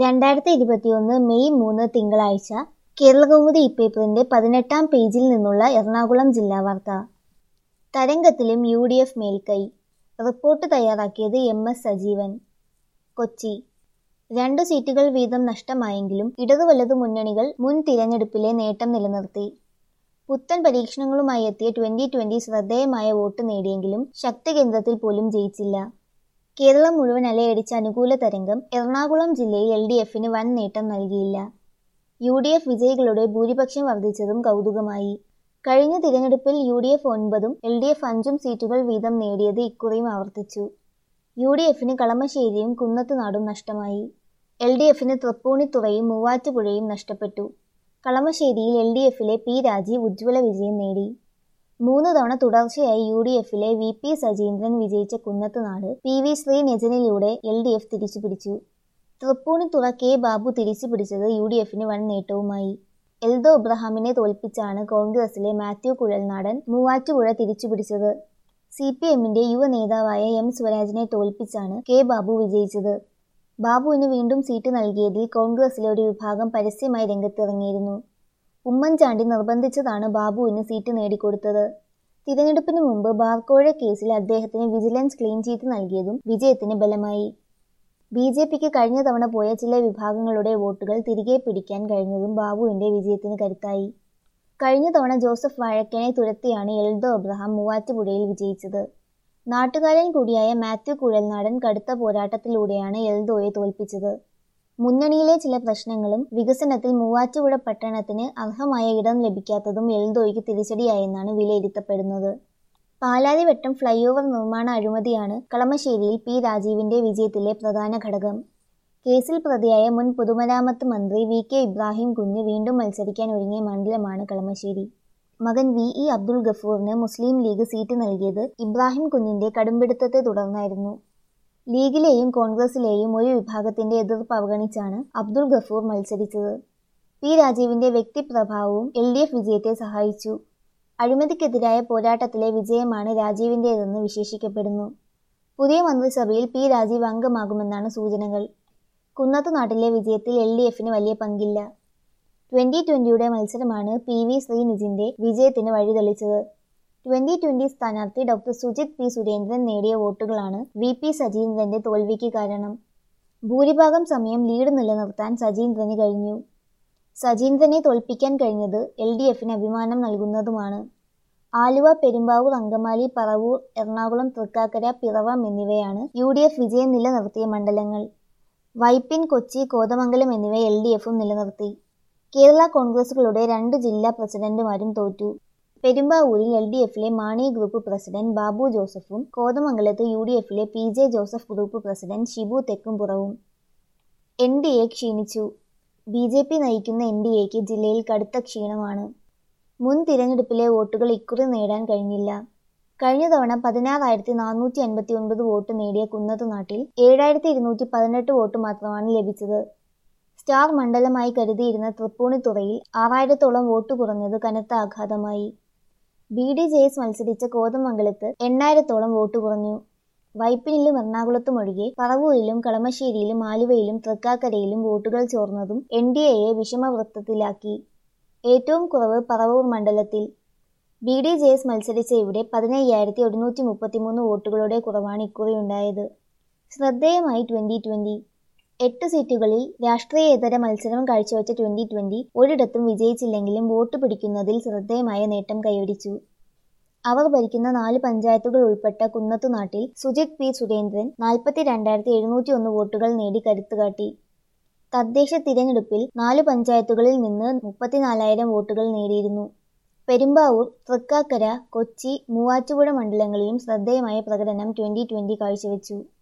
രണ്ടായിരത്തി ഇരുപത്തിയൊന്ന് മെയ് മൂന്ന് തിങ്കളാഴ്ച കേരളകൗമുദി ഇപ്പേപ്പറിന്റെ പതിനെട്ടാം പേജിൽ നിന്നുള്ള എറണാകുളം ജില്ലാ വാർത്ത തരംഗത്തിലും യു ഡി എഫ് മേൽക്കൈ റിപ്പോർട്ട് തയ്യാറാക്കിയത് എം എസ് സജീവൻ കൊച്ചി രണ്ടു സീറ്റുകൾ വീതം നഷ്ടമായെങ്കിലും ഇടതു വലതു മുന്നണികൾ മുൻ തിരഞ്ഞെടുപ്പിലെ നേട്ടം നിലനിർത്തി പുത്തൻ പരീക്ഷണങ്ങളുമായി എത്തിയ ട്വന്റി ട്വന്റി ശ്രദ്ധേയമായ വോട്ട് നേടിയെങ്കിലും ശക്തികേന്ദ്രത്തിൽ പോലും ജയിച്ചില്ല കേരളം മുഴുവൻ അലയടിച്ച അനുകൂല തരംഗം എറണാകുളം ജില്ലയിൽ എൽ ഡി എഫിന് വൻ നേട്ടം നൽകിയില്ല യു ഡി എഫ് വിജയികളുടെ ഭൂരിപക്ഷം വർദ്ധിച്ചതും കൗതുകമായി കഴിഞ്ഞ തിരഞ്ഞെടുപ്പിൽ യു ഡി എഫ് ഒൻപതും എൽ ഡി എഫ് അഞ്ചും സീറ്റുകൾ വീതം നേടിയത് ഇക്കുറിയും ആവർത്തിച്ചു യു ഡി എഫിന് കളമശ്ശേരിയും കുന്നത്തുനാടും നഷ്ടമായി എൽ ഡി എഫിന് തൃപ്പൂണിത്തുറയും മൂവാറ്റുപുഴയും നഷ്ടപ്പെട്ടു കളമശ്ശേരിയിൽ എൽ ഡി എഫിലെ പി രാജീവ് ഉജ്ജ്വല വിജയം നേടി മൂന്ന് തവണ തുടർച്ചയായി യു ഡി എഫിലെ വി പി സജീന്ദ്രൻ വിജയിച്ച കുന്നത്തുനാട് പി വി ശ്രീനിജനിലൂടെ എൽ ഡി എഫ് തിരിച്ചുപിടിച്ചു തൃപ്പൂണിത്തുറ കെ ബാബു തിരിച്ചുപിടിച്ചത് യു ഡി എഫിന് വൻ നേട്ടവുമായി എൽദോ ഇബ്രഹാമിനെ തോൽപ്പിച്ചാണ് കോൺഗ്രസിലെ മാത്യു കുഴൽനാടൻ മൂവാറ്റുപുഴ തിരിച്ചുപിടിച്ചത് സി പി എമ്മിന്റെ യുവ നേതാവായ എം സ്വരാജിനെ തോൽപ്പിച്ചാണ് കെ ബാബു വിജയിച്ചത് ബാബുവിന് വീണ്ടും സീറ്റ് നൽകിയതിൽ കോൺഗ്രസിലെ ഒരു വിഭാഗം പരസ്യമായി രംഗത്തിറങ്ങിയിരുന്നു ഉമ്മൻചാണ്ടി നിർബന്ധിച്ചതാണ് ബാബുവിന് സീറ്റ് നേടിക്കൊടുത്തത് തിരഞ്ഞെടുപ്പിന് മുമ്പ് ബാർക്കോഴ കേസിൽ അദ്ദേഹത്തിന് വിജിലൻസ് ക്ലീൻ ചീറ്റ് നൽകിയതും വിജയത്തിന് ബലമായി ബി ജെ പിക്ക് കഴിഞ്ഞ തവണ പോയ ചില വിഭാഗങ്ങളുടെ വോട്ടുകൾ തിരികെ പിടിക്കാൻ കഴിഞ്ഞതും ബാബുവിന്റെ വിജയത്തിന് കരുത്തായി കഴിഞ്ഞ തവണ ജോസഫ് വാഴക്കനെ തുരത്തിയാണ് എൽദോ അബ്രഹാം മൂവാറ്റുപുഴയിൽ വിജയിച്ചത് നാട്ടുകാരൻ കൂടിയായ മാത്യു കുഴൽനാടൻ കടുത്ത പോരാട്ടത്തിലൂടെയാണ് എൽദോയെ തോൽപ്പിച്ചത് മുന്നണിയിലെ ചില പ്രശ്നങ്ങളും വികസനത്തിൽ മൂവാറ്റുപുഴ പട്ടണത്തിന് അർഹമായ ഇടം ലഭിക്കാത്തതും എൽദോയ്ക്ക് തിരിച്ചടിയായെന്നാണ് വിലയിരുത്തപ്പെടുന്നത് പാലാരിവട്ടം ഫ്ലൈ ഓവർ നിർമ്മാണ അഴിമതിയാണ് കളമശ്ശേരിയിൽ പി രാജീവിന്റെ വിജയത്തിലെ പ്രധാന ഘടകം കേസിൽ പ്രതിയായ മുൻ പൊതുമരാമത്ത് മന്ത്രി വി കെ ഇബ്രാഹിം കുഞ്ഞ് വീണ്ടും മത്സരിക്കാൻ ഒരുങ്ങിയ മണ്ഡലമാണ് കളമശ്ശേരി മകൻ വി ഇ അബ്ദുൾ ഗഫൂറിന് മുസ്ലിം ലീഗ് സീറ്റ് നൽകിയത് ഇബ്രാഹിം കുഞ്ഞിന്റെ കടുംപിടുത്തത്തെ തുടർന്നായിരുന്നു ലീഗിലെയും കോൺഗ്രസിലെയും ഒരു വിഭാഗത്തിന്റെ എതിർപ്പ് അവഗണിച്ചാണ് അബ്ദുൾ ഗഫൂർ മത്സരിച്ചത് പി രാജീവിന്റെ വ്യക്തിപ്രഭാവവും എൽ ഡി എഫ് വിജയത്തെ സഹായിച്ചു അഴിമതിക്കെതിരായ പോരാട്ടത്തിലെ വിജയമാണ് രാജീവിന്റേതെന്ന് വിശേഷിക്കപ്പെടുന്നു പുതിയ മന്ത്രിസഭയിൽ പി രാജീവ് അംഗമാകുമെന്നാണ് സൂചനകൾ കുന്നത്തുനാട്ടിലെ വിജയത്തിൽ എൽ ഡി എഫിന് വലിയ പങ്കില്ല ട്വന്റി ട്വന്റിയുടെ മത്സരമാണ് പി വി ശ്രീനിജിന്റെ വിജയത്തിന് വഴിതെളിച്ചത് ട്വന്റി ട്വന്റി സ്ഥാനാർത്ഥി ഡോക്ടർ സുജിത് പി സുരേന്ദ്രൻ നേടിയ വോട്ടുകളാണ് വി പി സജീന്ദ്രന്റെ തോൽവിക്ക് കാരണം ഭൂരിഭാഗം സമയം ലീഡ് നിലനിർത്താൻ സജീന്ദ്രന് കഴിഞ്ഞു സജീന്ദ്രനെ തോൽപ്പിക്കാൻ കഴിഞ്ഞത് എൽ ഡി എഫിന് അഭിമാനം നൽകുന്നതുമാണ് ആലുവ പെരുമ്പാവൂർ അങ്കമാലി പറവൂർ എറണാകുളം തൃക്കാക്കര പിറവം എന്നിവയാണ് യു ഡി എഫ് വിജയം നിലനിർത്തിയ മണ്ഡലങ്ങൾ വൈപ്പിൻ കൊച്ചി കോതമംഗലം എന്നിവ എൽ ഡി എഫും നിലനിർത്തി കേരള കോൺഗ്രസുകളുടെ രണ്ട് ജില്ലാ പ്രസിഡന്റുമാരും തോറ്റു പെരുമ്പാവൂരിൽ എൽ ഡി എഫിലെ മാണി ഗ്രൂപ്പ് പ്രസിഡന്റ് ബാബു ജോസഫും കോതമംഗലത്ത് യു ഡി എഫിലെ P J Joseph group president Shibu തെക്കുംപുറവും എൻ ഡി എ ക്ഷീണിച്ചു ബി ജെ പി നയിക്കുന്ന എൻ ഡി എക്ക് ജില്ലയിൽ കടുത്ത ക്ഷീണമാണ് മുൻ തിരഞ്ഞെടുപ്പിലെ വോട്ടുകൾ ഇക്കുറി നേടാൻ കഴിഞ്ഞില്ല കഴിഞ്ഞ തവണ പതിനാറായിരത്തി നാനൂറ്റി അൻപത്തി ഒൻപത് വോട്ട് നേടിയ കുന്നത്തുനാട്ടിൽ ഏഴായിരത്തി ഇരുന്നൂറ്റി പതിനെട്ട് വോട്ട് മാത്രമാണ് ലഭിച്ചത് സ്റ്റാർ മണ്ഡലമായി കരുതിയിരുന്ന തൃപ്പൂണിത്തുറയിൽ ആറായിരത്തോളം വോട്ട് കുറഞ്ഞത് കനത്ത ആഘാതമായി ബി ഡി ജെ എസ് മത്സരിച്ച കോതമംഗലത്ത് എണ്ണായിരത്തോളം വോട്ട് കുറഞ്ഞു വൈപ്പിനിലും എറണാകുളത്തും ഒഴികെ പറവൂരിലും കളമശ്ശേരിയിലും ആലുവയിലും തൃക്കാക്കരയിലും വോട്ടുകൾ ചോർന്നതും എൻ ഡി എയെ വിഷമവൃത്തത്തിലാക്കി ഏറ്റവും കുറവ് പറവൂർ മണ്ഡലത്തിൽ ബി ഡി ജെ എസ് മത്സരിച്ച ഇവിടെ പതിനയ്യായിരത്തി ഒരുന്നൂറ്റി മുപ്പത്തിമൂന്ന് വോട്ടുകളുടെ കുറവാണ് ഇക്കുറി ഉണ്ടായത് ശ്രദ്ധേയമായി ട്വന്റി ട്വന്റി എട്ട് സീറ്റുകളിൽ രാഷ്ട്രീയേതര മത്സരം കാഴ്ചവെച്ച ട്വന്റി ട്വന്റി ഒരിടത്തും വിജയിച്ചില്ലെങ്കിലും വോട്ട് പിടിക്കുന്നതിൽ ശ്രദ്ധേയമായ നേട്ടം കൈവരിച്ചു അവർ ഭരിക്കുന്ന നാല് പഞ്ചായത്തുകൾ ഉൾപ്പെട്ട കുന്നത്തുനാട്ടിൽ സുജിത് പി സുരേന്ദ്രൻ നാൽപ്പത്തി രണ്ടായിരത്തി എഴുന്നൂറ്റി ഒന്ന് വോട്ടുകൾ നേടി കരുത്തുകാട്ടി തദ്ദേശ തിരഞ്ഞെടുപ്പിൽ നാല് പഞ്ചായത്തുകളിൽ നിന്ന് മുപ്പത്തിനാലായിരം വോട്ടുകൾ നേടിയിരുന്നു പെരുമ്പാവൂർ തൃക്കാക്കര കൊച്ചി മൂവാറ്റുപുഴ മണ്ഡലങ്ങളിലും ശ്രദ്ധേയമായ പ്രകടനം ട്വന്റി ട്വന്റി കാഴ്ചവെച്ചു